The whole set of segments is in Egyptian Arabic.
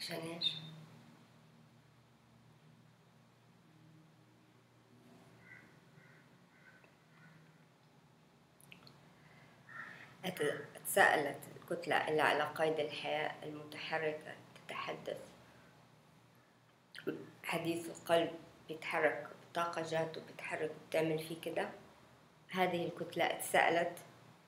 عشان ايش؟ أت- تساءلت الكتلة اللي على قيد الحياة المتحركة تتحدث حديث القلب بيتحرك الطاقة جات وبتحرك وبتعمل فيه كده هذه الكتلة اتسألت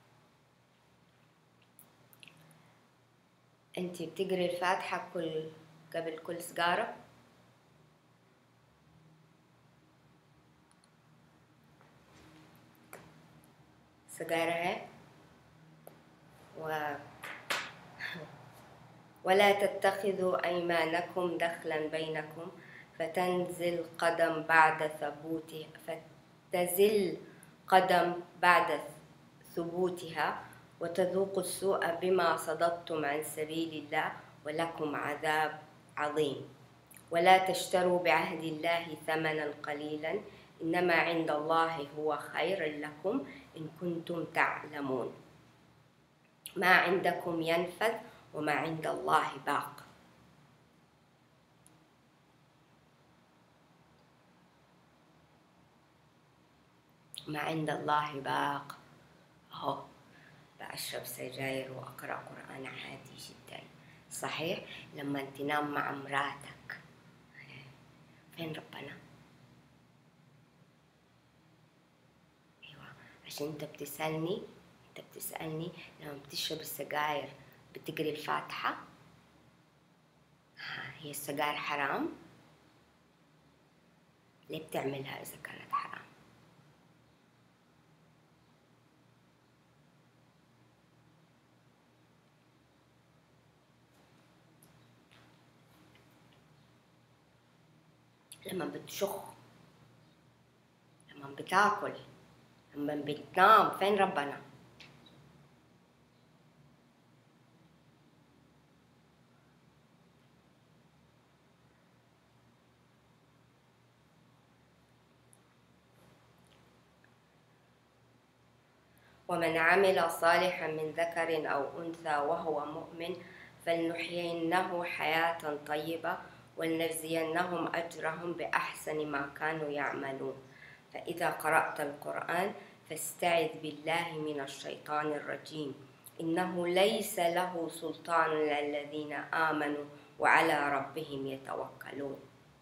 انتي بتقري الفاتحة كل قبل كل سجارة سجارة هيك و ولا تتخذوا أيمانكم دخلا بينكم فتنزل قدم بعد ثبوتها فتزل قدم بعد ثبوتها وتذوقوا السوء بما صددتم عن سبيل الله ولكم عذاب عظيم ولا تشتروا بعهد الله ثمنا قليلا إنما عند الله هو خير لكم إن كنتم تعلمون ما عندكم ينفذ وما عند الله باق ما عند الله باق أهو بأشرب سجاير وأقرأ قرآن عادي جدا صحيح لما تنام مع مراتك فين ربنا أيوة عشان أنت بتسألني أنت بتسألني لما بتشرب السجاير بتقري الفاتحة ها، هي السجاير حرام ليه بتعملها إذا كانت حرام لما بتشخ لما بتاكل لما بتنام فين ربنا ومن عمل صالحا من ذكر أو أنثى وهو مؤمن فلنحيينه حياة طيبة ولنجزينهم أجرهم بأحسن ما كانوا يعملون فإذا قرأت القرآن فاستعذ بالله من الشيطان الرجيم إنه ليس له سلطان على الذين آمنوا وعلى ربهم يتوكلون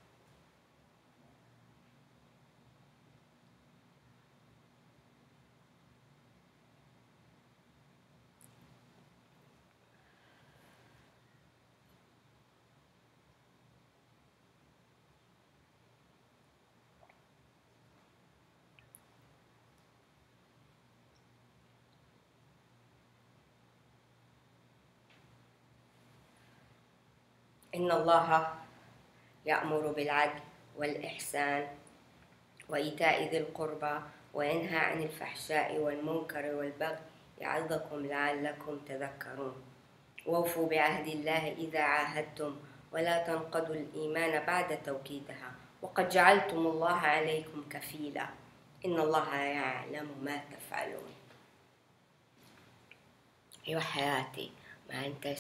إن الله يأمر بالعدل والإحسان وإيتاء ذي القربى وينهى عن الفحشاء والمنكر والبغي يعظكم لعلكم تذكرون ووفوا بعهد الله إذا عاهدتم ولا تنقضوا الإيمان بعد توكيدها وقد جعلتم الله عليكم كفيلا إن الله يعلم ما تفعلون أيوة حياتي ما أنت